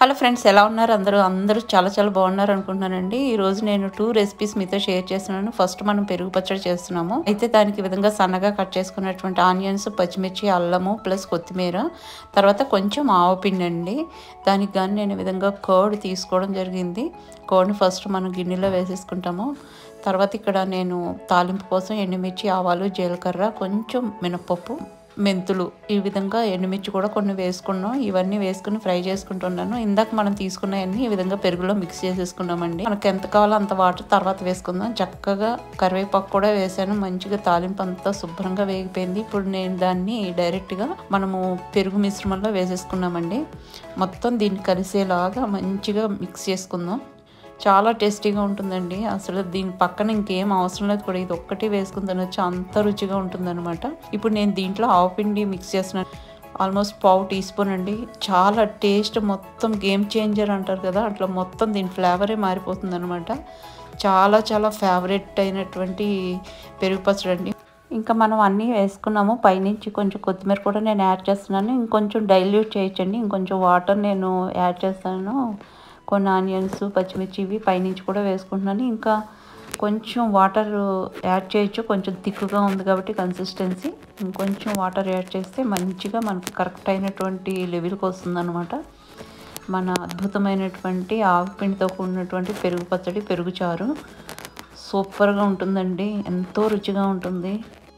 hello friends ఎలా ఉన్నారు అందరూ అందరూ చాలా చాలా బాగున్నారు అనుకుంటున్నానండి ఈ రోజు నేను టూ రెసిపీస్ మీతో షేర్ చేస్తున్నాను ఫస్ట్ మనం పెరుగు పచ్చడి చేస్తున్నాము అయితే దానికి ఈ విధంగా సన్నగా కట్ చేసుకున్నటువంటి ఆనియన్స్ పచ్చిమిర్చి అల్లము ప్లస్ కొత్తిమీర తర్వాత కొంచెం ఆవపిండి అండి దానికి కానీ నేను ఈ విధంగా కర్డ్ తీసుకోవడం జరిగింది కర్డ్ని ఫస్ట్ మనం గిన్నెలో వేసేసుకుంటాము తర్వాత ఇక్కడ నేను తాలింపు కోసం ఎండుమిర్చి ఆవాలు జీలకర్ర కొంచెం మినపప్పు మెంతులు ఈ విధంగా ఎండుమిర్చి కూడా కొన్ని వేసుకున్నాం ఇవన్నీ వేసుకుని ఫ్రై చేసుకుంటున్నాను ఇందాక మనం తీసుకున్నవన్నీ ఈ విధంగా పెరుగులో మిక్స్ చేసేసుకున్నామండి మనకి ఎంత కావాలో అంత వాటర్ తర్వాత వేసుకుందాం చక్కగా కరివేపాకు కూడా వేసాను మంచిగా తాలింపు అంతా శుభ్రంగా వేగిపోయింది ఇప్పుడు నేను దాన్ని డైరెక్ట్గా మనము పెరుగు మిశ్రమంలో వేసేసుకున్నామండి మొత్తం దీన్ని కలిసేలాగా మంచిగా మిక్స్ చేసుకుందాం చాలా టేస్టీగా ఉంటుందండి అసలు దీని పక్కన ఇంకేం అవసరం లేదు కూడా ఇది ఒక్కటి వేసుకుని తినొచ్చు అంత రుచిగా ఉంటుందన్నమాట ఇప్పుడు నేను దీంట్లో ఆవపిండి మిక్స్ చేస్తున్నాను ఆల్మోస్ట్ పావు టీ స్పూన్ అండి చాలా టేస్ట్ మొత్తం గేమ్ చేంజర్ అంటారు కదా అట్లా మొత్తం దీని ఫ్లేవరే మారిపోతుంది అనమాట చాలా చాలా ఫేవరెట్ అయినటువంటి పెరుగు పచ్చడి అండి ఇంకా మనం అన్నీ వేసుకున్నాము పైనుంచి కొంచెం కొత్తిమీర కూడా నేను యాడ్ చేస్తున్నాను ఇంకొంచెం డైల్యూట్ చేయొచ్చండి ఇంకొంచెం వాటర్ నేను యాడ్ చేస్తాను కొన్ని ఆనియన్స్ పచ్చిమిర్చి ఇవి పైనుంచి కూడా వేసుకుంటున్నాను ఇంకా కొంచెం వాటర్ యాడ్ చేయొచ్చు కొంచెం థిక్గా ఉంది కాబట్టి కన్సిస్టెన్సీ ఇంకొంచెం వాటర్ యాడ్ చేస్తే మంచిగా మనకి కరెక్ట్ అయినటువంటి లెవెల్కి వస్తుందన్నమాట మన అద్భుతమైనటువంటి ఆవుపిండితో కూడినటువంటి పెరుగు పచ్చడి పెరుగు చారు సూపర్గా ఉంటుందండి ఎంతో రుచిగా ఉంటుంది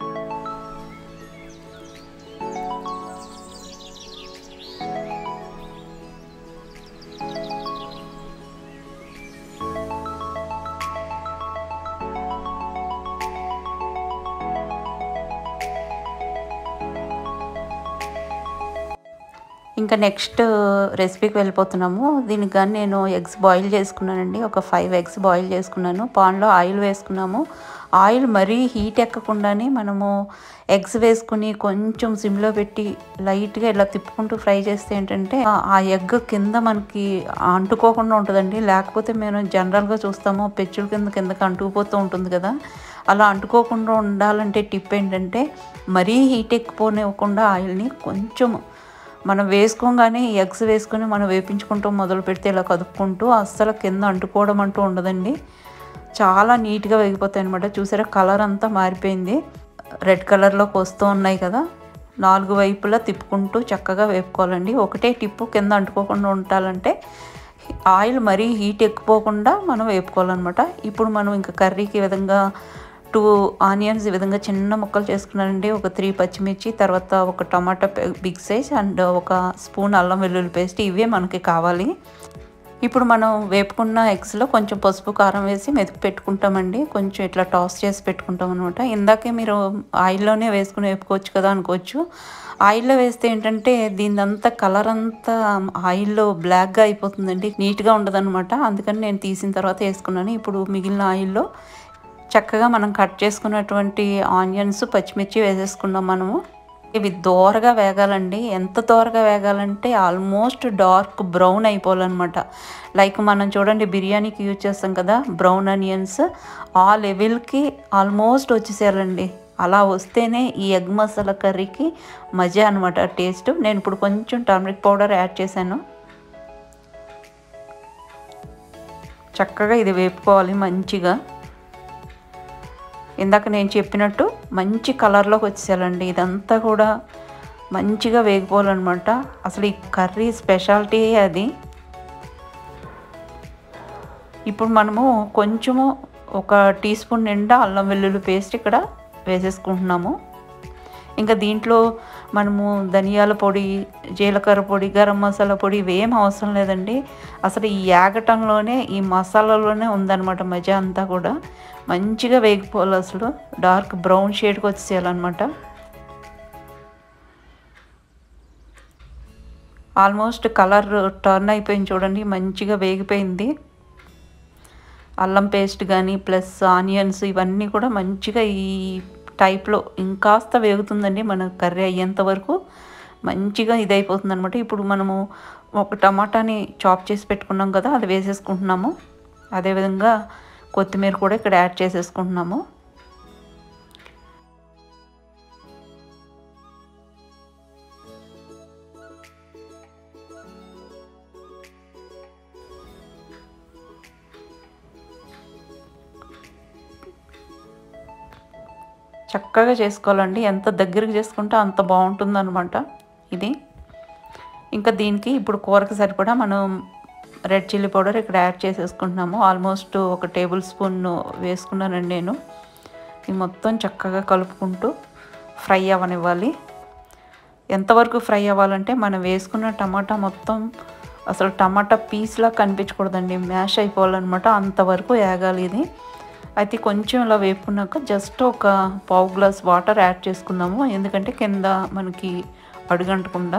ఇంకా నెక్స్ట్ రెసిపీకి వెళ్ళిపోతున్నాము దీనికి కానీ నేను ఎగ్స్ బాయిల్ చేసుకున్నానండి ఒక ఫైవ్ ఎగ్స్ బాయిల్ చేసుకున్నాను పాన్లో ఆయిల్ వేసుకున్నాము ఆయిల్ మరీ హీట్ ఎక్కకుండానే మనము ఎగ్స్ వేసుకుని కొంచెం సిమ్లో పెట్టి లైట్గా ఇలా తిప్పుకుంటూ ఫ్రై చేస్తే ఏంటంటే ఆ ఎగ్ కింద మనకి అంటుకోకుండా ఉంటుందండి లేకపోతే మేము జనరల్గా చూస్తాము పెచ్చుల కింద కిందకి అంటుకుపోతూ ఉంటుంది కదా అలా అంటుకోకుండా ఉండాలంటే టిప్ ఏంటంటే మరీ హీట్ ఎక్కిపోనివ్వకుండా ఆయిల్ని కొంచెం మనం వేసుకోగానే ఎగ్స్ వేసుకొని మనం వేపించుకుంటూ మొదలు పెడితే ఇలా కదుపుకుంటూ అస్సలు కింద అంటుకోవడం అంటూ ఉండదండి చాలా నీట్గా వేగిపోతాయి అనమాట చూసారా కలర్ అంతా మారిపోయింది రెడ్ కలర్లోకి వస్తూ ఉన్నాయి కదా నాలుగు వైపులా తిప్పుకుంటూ చక్కగా వేపుకోవాలండి ఒకటే టిప్పు కింద అంటుకోకుండా ఉండాలంటే ఆయిల్ మరీ హీట్ ఎక్కిపోకుండా మనం వేపుకోవాలన్నమాట ఇప్పుడు మనం ఇంకా కర్రీకి విధంగా టూ ఆనియన్స్ ఈ విధంగా చిన్న ముక్కలు చేసుకున్నానండి ఒక త్రీ పచ్చిమిర్చి తర్వాత ఒక టమాటా బిగ్ సైజ్ అండ్ ఒక స్పూన్ అల్లం వెల్లుల్లి పేస్ట్ ఇవే మనకి కావాలి ఇప్పుడు మనం వేపుకున్న ఎగ్స్లో కొంచెం పసుపు కారం వేసి మెతుకు పెట్టుకుంటామండి కొంచెం ఇట్లా టాస్ చేసి పెట్టుకుంటాం అనమాట ఇందాకే మీరు ఆయిల్లోనే వేసుకుని వేపుకోవచ్చు కదా అనుకోవచ్చు ఆయిల్లో వేస్తే ఏంటంటే దీనిదంతా కలర్ అంతా ఆయిల్లో బ్లాక్గా అయిపోతుందండి నీట్గా ఉండదన్నమాట అందుకని నేను తీసిన తర్వాత వేసుకున్నాను ఇప్పుడు మిగిలిన ఆయిల్లో చక్కగా మనం కట్ చేసుకున్నటువంటి ఆనియన్స్ పచ్చిమిర్చి వేసేసుకున్నాం మనము ఇవి దోరగా వేగాలండి ఎంత దోరగా వేగాలంటే ఆల్మోస్ట్ డార్క్ బ్రౌన్ అయిపోవాలన్నమాట లైక్ మనం చూడండి బిర్యానీకి యూజ్ చేస్తాం కదా బ్రౌన్ ఆనియన్స్ ఆ లెవెల్కి ఆల్మోస్ట్ వచ్చేసేయాలండి అలా వస్తేనే ఈ ఎగ్ మసాలా కర్రీకి మజా అనమాట టేస్ట్ నేను ఇప్పుడు కొంచెం టర్మరిక్ పౌడర్ యాడ్ చేశాను చక్కగా ఇది వేపుకోవాలి మంచిగా ఇందాక నేను చెప్పినట్టు మంచి కలర్లోకి వచ్చేయాలండి ఇదంతా కూడా మంచిగా వేగిపోవాలన్నమాట అసలు ఈ కర్రీ స్పెషాలిటీ అది ఇప్పుడు మనము కొంచెము ఒక టీ స్పూన్ నిండా అల్లం వెల్లుల్లి పేస్ట్ ఇక్కడ వేసేసుకుంటున్నాము ఇంకా దీంట్లో మనము ధనియాల పొడి జీలకర్ర పొడి గరం మసాలా పొడి ఇవేం అవసరం లేదండి అసలు ఈ యాగటంలోనే ఈ మసాలాలోనే ఉందన్నమాట మజా అంతా కూడా మంచిగా వేగిపోవాలి అసలు డార్క్ బ్రౌన్ షేడ్కి వచ్చేయాలన్నమాట ఆల్మోస్ట్ కలర్ టర్న్ అయిపోయింది చూడండి మంచిగా వేగిపోయింది అల్లం పేస్ట్ కానీ ప్లస్ ఆనియన్స్ ఇవన్నీ కూడా మంచిగా ఈ టైప్లో ఇంకాస్త వేగుతుందండి మన కర్రీ అయ్యేంత వరకు మంచిగా ఇది అయిపోతుంది అనమాట ఇప్పుడు మనము ఒక టమాటాని చాప్ చేసి పెట్టుకున్నాం కదా అది వేసేసుకుంటున్నాము అదేవిధంగా కొత్తిమీర కూడా ఇక్కడ యాడ్ చేసేసుకుంటున్నాము చక్కగా చేసుకోవాలండి ఎంత దగ్గరికి చేసుకుంటే అంత బాగుంటుంది అనమాట ఇది ఇంకా దీనికి ఇప్పుడు కూరకు సరిపడా మనం రెడ్ చిల్లీ పౌడర్ ఇక్కడ యాడ్ చేసేసుకుంటున్నాము ఆల్మోస్ట్ ఒక టేబుల్ స్పూన్ వేసుకున్నానండి నేను ఇది మొత్తం చక్కగా కలుపుకుంటూ ఫ్రై అవ్వనివ్వాలి ఎంతవరకు ఫ్రై అవ్వాలంటే మనం వేసుకున్న టమాటా మొత్తం అసలు టమాటా పీస్లా కనిపించకూడదండి మ్యాష్ అయిపోవాలన్నమాట అంతవరకు వేగాలి ఇది అయితే కొంచెం ఇలా వేపుకున్నాక జస్ట్ ఒక పావు గ్లాస్ వాటర్ యాడ్ చేసుకుందాము ఎందుకంటే కింద మనకి అడుగంటకుండా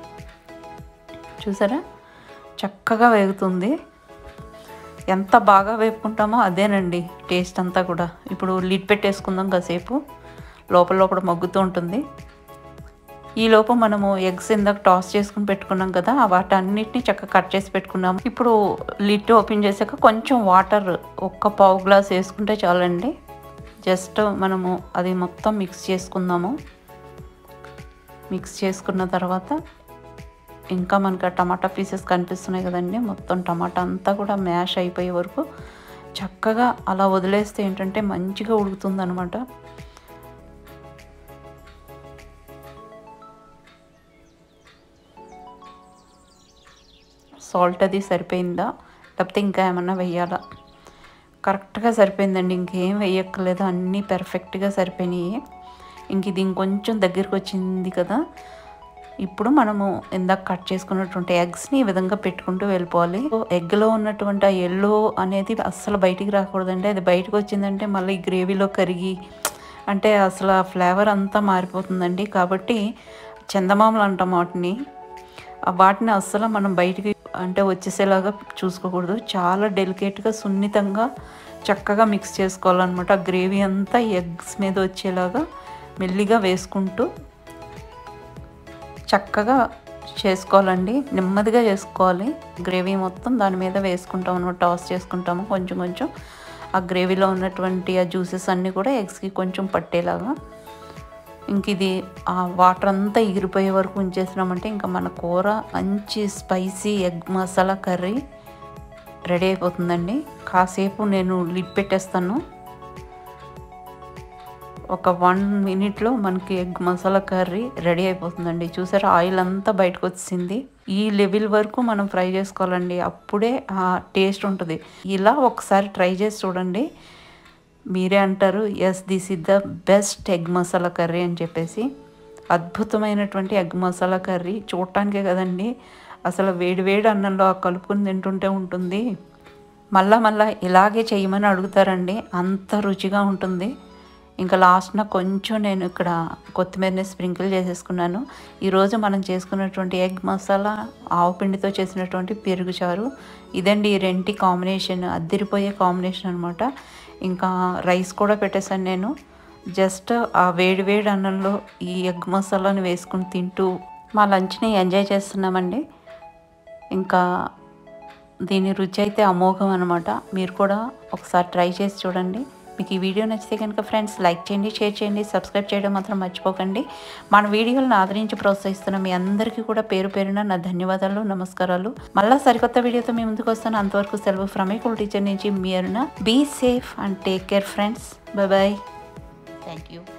చూసారా చక్కగా వేగుతుంది ఎంత బాగా వేపుకుంటామో అదేనండి టేస్ట్ అంతా కూడా ఇప్పుడు లిడ్ పెట్టేసుకుందాం కాసేపు లోపల లోపల మగ్గుతూ ఉంటుంది ఈ లోపు మనము ఎగ్స్ ఇందాక టాస్ చేసుకుని పెట్టుకున్నాం కదా ఆ వాటన్నిటిని చక్కగా కట్ చేసి పెట్టుకున్నాము ఇప్పుడు లిడ్ ఓపెన్ చేశాక కొంచెం వాటర్ ఒక్క పావు గ్లాస్ వేసుకుంటే చాలండి జస్ట్ మనము అది మొత్తం మిక్స్ చేసుకుందాము మిక్స్ చేసుకున్న తర్వాత ఇంకా మనకి ఆ టమాటా పీసెస్ కనిపిస్తున్నాయి కదండి మొత్తం టమాటా అంతా కూడా మ్యాష్ అయిపోయే వరకు చక్కగా అలా వదిలేస్తే ఏంటంటే మంచిగా ఉడుకుతుంది అనమాట సాల్ట్ అది సరిపోయిందా లేకపోతే ఇంకా ఏమన్నా వెయ్యాలా కరెక్ట్గా సరిపోయిందండి ఇంకేం వేయక్కర్లేదు అన్నీ పెర్ఫెక్ట్గా సరిపోయినాయి ఇంక ఇది ఇంకొంచెం దగ్గరికి వచ్చింది కదా ఇప్పుడు మనము ఇందాక కట్ చేసుకున్నటువంటి ఎగ్స్ని ఈ విధంగా పెట్టుకుంటూ వెళ్ళిపోవాలి ఎగ్లో ఉన్నటువంటి ఆ ఎల్లో అనేది అస్సలు బయటికి రాకూడదండి అది బయటకు వచ్చిందంటే మళ్ళీ గ్రేవీలో కరిగి అంటే అసలు ఆ ఫ్లేవర్ అంతా మారిపోతుందండి కాబట్టి చందమామలు అంటాం వాటిని ఆ వాటిని అస్సలు మనం బయటికి అంటే వచ్చేసేలాగా చూసుకోకూడదు చాలా డెలికేట్గా సున్నితంగా చక్కగా మిక్స్ చేసుకోవాలన్నమాట ఆ గ్రేవీ అంతా ఎగ్స్ మీద వచ్చేలాగా మెల్లిగా వేసుకుంటూ చక్కగా చేసుకోవాలండి నెమ్మదిగా చేసుకోవాలి గ్రేవీ మొత్తం దాని మీద వేసుకుంటాం అనమాట టాస్ చేసుకుంటాము కొంచెం కొంచెం ఆ గ్రేవీలో ఉన్నటువంటి ఆ జ్యూసెస్ అన్నీ కూడా ఎగ్స్కి కొంచెం పట్టేలాగా ఇంక ఇది ఆ వాటర్ అంతా ఎగిరిపోయే వరకు ఉంచేసినామంటే ఇంకా మన కూర మంచి spicy egg masala curry ready అయిపోతుందండి కాసేపు నేను లిడ్ పెట్టేస్తాను ఒక వన్ మినిట్లో మనకి ఎగ్ మసాలా కర్రీ రెడీ అయిపోతుందండి చూసారా ఆయిల్ అంతా బయటకు వచ్చింది ఈ లెవెల్ వరకు మనం ఫ్రై చేసుకోవాలండి అప్పుడే ఆ టేస్ట్ ఉంటుంది ఇలా ఒకసారి ట్రై చేసి చూడండి మీరే అంటారు yes this is the best egg masala curry అని చెప్పేసి అద్భుతమైనటువంటి ఎగ్ మసాలా కర్రీ చూడటానికే కదండి అసలు వేడి వేడి అన్నంలో ఆ కలుపుకుని తింటుంటే ఉంటుంది మళ్ళా మళ్ళా ఇలాగే చేయమని అడుగుతారండి అంత రుచిగా ఉంటుంది ఇంకా లాస్ట్న కొంచెం నేను ఇక్కడ కొత్తిమీరని స్ప్రింకిల్ చేసేసుకున్నాను ఈరోజు మనం చేసుకున్నటువంటి ఎగ్ మసాలా ఆవు పిండితో చేసినటువంటి పెరుగు చారు ఇదండి ఈ రెంటి కాంబినేషన్ అద్దరిపోయే కాంబినేషన్ అనమాట ఇంకా రైస్ కూడా పెట్టేశాను నేను జస్ట్ ఆ వేడి వేడి అన్నంలో ఈ ఎగ్ మసాలాని వేసుకుని తింటూ మా లంచ్ని ఎంజాయ్ చేస్తున్నామండి ఇంకా దీని రుచి అయితే అమోఘం అనమాట మీరు కూడా ఒకసారి ట్రై చేసి చూడండి మీకు ఈ వీడియో నచ్చితే కనుక ఫ్రెండ్స్ లైక్ చేయండి షేర్ చేయండి సబ్స్క్రైబ్ చేయడం మాత్రం మర్చిపోకండి మన వీడియోలను ఆదరించి ప్రోత్సహిస్తున్న మీ అందరికీ కూడా పేరు పేరున నా ధన్యవాదాలు నమస్కారాలు మళ్ళీ సరికొత్త వీడియోతో మీ ముందుకు వస్తాను అంతవరకు సెలవు ఫ్రమ్ కూల్ టీచర్ నుంచి మీ Aruna be safe and take care friends bye bye thank you